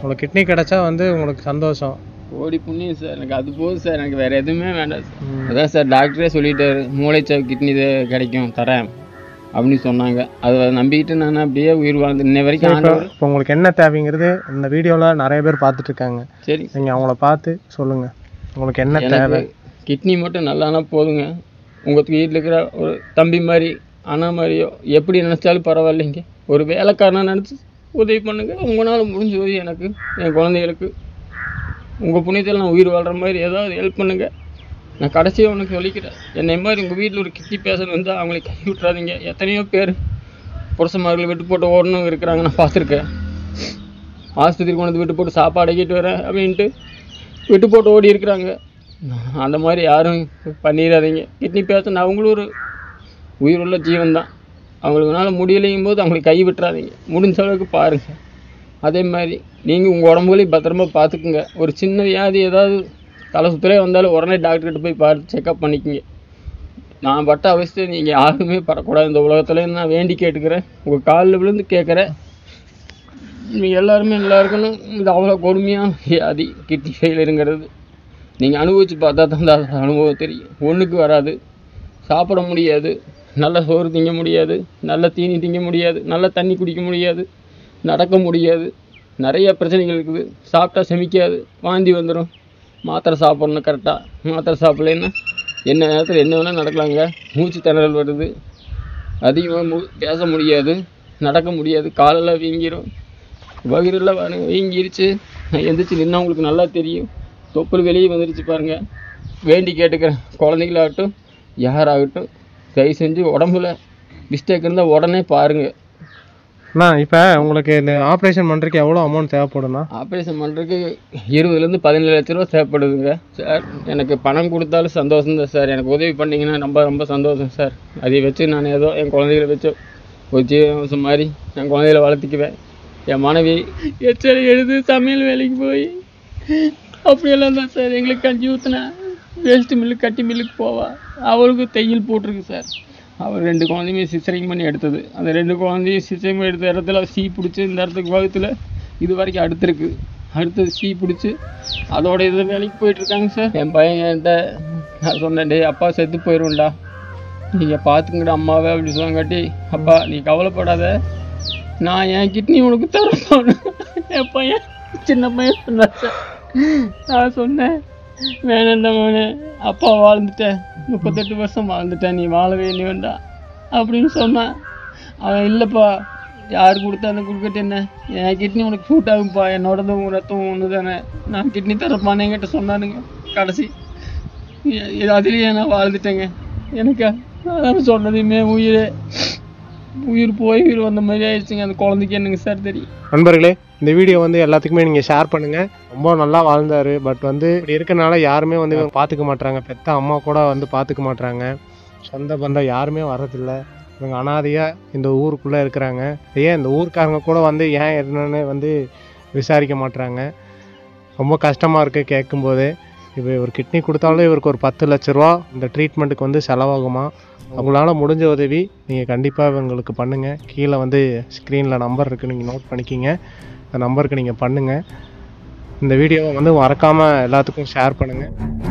உங்களுக்கு கிட்னி கிடைச்சா வந்து உங்களுக்கு சந்தோஷம் கோடி புண்ணியம் சார் எனக்கு அது போதும் சார் எனக்கு வேறு எதுவுமே வேண்டாம் சார் அதான் சார் டாக்டரே சொல்லிட்டாரு மூளைச்சாவு கிட்னி இது கிடைக்கும் தரேன் அப்படின்னு சொன்னாங்க அதை நம்பிக்கிட்டு நான் அப்படியே உயிர் வாழ்ந்து இன்ன வரைக்கும் இப்போ ஆண்டவர் இப்போ உங்களுக்கு என்ன தேவைங்கிறது இந்த வீடியோவில் நிறைய பேர் பார்த்துட்டு இருக்காங்க சரி நீங்கள் அவங்கள பார்த்து சொல்லுங்கள் உங்களுக்கு என்ன தேவை எனக்கு கிட்னி மட்டும் நல்லானா போதுங்க உங்கள் வீட்டில் இருக்கிற ஒரு தம்பி மாதிரி அண்ணா மாதிரியோ எப்படி நினச்சாலும் பரவாயில்லைங்க ஒரு வேலைக்காரனா நினச்சி உதவி பண்ணுங்க உங்களால் முடிஞ்ச உதவி எனக்கு என் குழந்தைகளுக்கு உங்கள் புண்ணியத்தில் நான் உயிர் வாழ்கிற மாதிரி ஏதாவது ஹெல்ப் பண்ணுங்க நான் கடைசியாக உனக்கு சொல்லிக்கிறேன் என்னை மாதிரி உங்கள் வீட்டில் ஒரு கிட்னி பேஷண்ட் வந்து அவங்களை கை விட்றாதீங்க எத்தனையோ பேர் புருஷமார்கள் விட்டு போட்டு ஓடணும் இருக்கிறாங்க நான் பார்த்துருக்கேன் ஆஸ்பத்திரி கொண்டு வந்து விட்டு போட்டு சாப்பாடு அடிக்கிட்டு வரேன் அப்படின்ட்டு விட்டு போட்டு ஓடி இருக்கிறாங்க அந்த மாதிரி யாரும் பண்ணிடாதீங்க கிட்னி பேஷண்ட் அவங்களும் ஒரு உயிருள்ள ஜீவன் தான் அவங்களுக்குனால முடியலையும் போது அவங்களை கை விட்டுறாதீங்க முடிஞ்ச அளவுக்கு பாருங்கள் அதே மாதிரி நீங்கள் உங்கள் உடம்புகளையும் பத்திரமா பார்த்துக்குங்க ஒரு சின்ன வியாதி ஏதாவது தலை சுத்தலே வந்தாலும் உடனே டாக்டர்கிட்ட போய் பார்த்து செக்கப் பண்ணிக்கங்க நான் பட்ட அவஸ்தை நீங்கள் யாருமே படக்கூடாது இந்த உலகத்துல நான் வேண்டி கேட்டுக்கிறேன் உங்கள் காலில் விழுந்து கேட்குறேன் நீங்கள் எல்லாருமே நல்லா இருக்கணும் இது அவ்வளோ கொடுமையான வியாதி கிட்னி ஃபெயிலியருங்கிறது நீங்கள் அனுபவித்து பார்த்தா தான் அந்த அனுபவம் தெரியும் ஒன்றுக்கு வராது சாப்பிட முடியாது நல்ல சோறு திங்க முடியாது நல்ல தீனி திங்க முடியாது நல்ல தண்ணி குடிக்க முடியாது நடக்க முடியாது நிறைய பிரச்சனைகள் இருக்குது சாப்பிட்டா செமிக்காது வாந்தி வந்துடும் மாத்திரை சாப்பிட்ணும் கரெக்டாக மாத்திரை சாப்பிட்லன்னா என்ன நேரத்தில் என்ன வேணால் நடக்கலாங்க மூச்சு திணறல் வருது அதிகமாக மூ பேச முடியாது நடக்க முடியாது காலெல்லாம் வீங்கிரும் வயிறெல்லாம் பாருங்க வீங்கிருச்சு நான் எந்திரிச்சு நின்னா உங்களுக்கு நல்லா தெரியும் தொப்புள் வெளியே வந்துருச்சு பாருங்க வேண்டி கேட்டுக்கிறேன் குழந்தைகளாகட்டும் யாராகட்டும் தயவு செஞ்சு உடம்புல மிஸ்டேக் இருந்தால் உடனே பாருங்க அண்ணா இப்போ உங்களுக்கு இந்த ஆப்ரேஷன் பண்ணுறதுக்கு எவ்வளோ அமௌண்ட் தேவைப்படும்ண்ணா ஆப்ரேஷன் பண்ணுறதுக்கு இருபதுலேருந்து பதினேழு லட்ச ரூபா தேவைப்படுதுங்க சார் எனக்கு பணம் கொடுத்தாலும் சந்தோஷம் தான் சார் எனக்கு உதவி பண்ணீங்கன்னா ரொம்ப ரொம்ப சந்தோஷம் சார் அதை வச்சு நான் ஏதோ என் குழந்தைகளை வச்சு ஒரு ஜீவசம் மாதிரி என் குழந்தைகளை வளர்த்திக்குவேன் என் மனைவி எச்சரி எழுது சமையல் வேலைக்கு போய் அப்படியெல்லாம் தான் சார் எங்களுக்கு கஞ்சி ஊற்றினா வேஸ்ட்டு மில்லுக்கு கட்டி மில்லுக்கு போவா அவளுக்கு தையல் போட்டிருக்கு சார் அவர் ரெண்டு குழந்தையுமே சிசரிங் பண்ணி எடுத்தது அந்த ரெண்டு குழந்தையும் சிசரிங் பண்ணி எடுத்த இடத்துல சீ பிடிச்சி இந்த இடத்துக்கு வகுத்தில் இது வரைக்கும் அடுத்திருக்கு அடுத்தது சீ பிடிச்சி அதோட இது வேலைக்கு போயிட்டுருக்காங்க சார் என் பையன் என்கிட்ட நான் சொன்னேன் டேய் அப்பா செத்து போயிடும்டா நீங்கள் பார்த்துங்கடா அம்மாவை அப்படி சொன்னங்காட்டி அப்பா நீ கவலைப்படாத நான் என் கிட்னி உனக்கு தரேன் என் பையன் சின்ன பையன் சொன்னான் சார் நான் சொன்னேன் வேணாண்டா வேணே அப்பா வாழ்ந்துட்டேன் முப்பத்தெட்டு வருஷம் வாழ்ந்துட்டேன் நீ வாழவே நீ வேண்டாம் அப்படின்னு சொன்னான் அவன் இல்லைப்பா யார் கொடுத்தாலும் கொடுக்கட்டு என்ன என் கிட்னி உனக்கு சூட் ஆகும்ப்பா என்னோடதும் ரத்தம் ஒன்று தானே நான் கிட்னி தரப்பான்னு என்கிட்ட சொன்னானுங்க கடைசி இ- இது அதுலேயே நான் வாழ்ந்துட்டேங்க எனக்கு அதான் சொன்னதையுமே உயிர் உயிர் போய் உயிர் வந்த மாதிரி ஆயிடுச்சுங்க அந்த குழந்தைக்கு என்னங்க சார் தெரியும் நண்பர்களே இந்த வீடியோ வந்து எல்லாத்துக்குமே நீங்கள் ஷேர் பண்ணுங்கள் ரொம்ப நல்லா வாழ்ந்தார் பட் வந்து இப்படி இருக்கனால யாருமே வந்து இவங்க பார்த்துக்க மாட்றாங்க பெத்த அம்மா கூட வந்து பார்த்துக்க மாட்றாங்க சொந்த பந்தம் யாருமே வர்றதில்ல இவங்க அனாதையாக இந்த ஊருக்குள்ளே இருக்கிறாங்க ஏன் இந்த ஊருக்காரங்க கூட வந்து ஏன் என்னன்னு வந்து விசாரிக்க மாட்றாங்க ரொம்ப கஷ்டமாக இருக்குது கேட்கும்போது இப்போ இவர் கிட்னி கொடுத்தாலும் இவருக்கு ஒரு பத்து லட்ச ரூபா இந்த ட்ரீட்மெண்ட்டுக்கு வந்து செலவாகுமா உங்களால் முடிஞ்ச உதவி நீங்கள் கண்டிப்பாக இவங்களுக்கு பண்ணுங்கள் கீழே வந்து ஸ்க்ரீனில் நம்பர் இருக்குது நீங்கள் நோட் பண்ணிக்கிங்க அந்த நம்பருக்கு நீங்கள் பண்ணுங்கள் இந்த வீடியோவை வந்து மறக்காமல் எல்லாத்துக்கும் ஷேர் பண்ணுங்கள்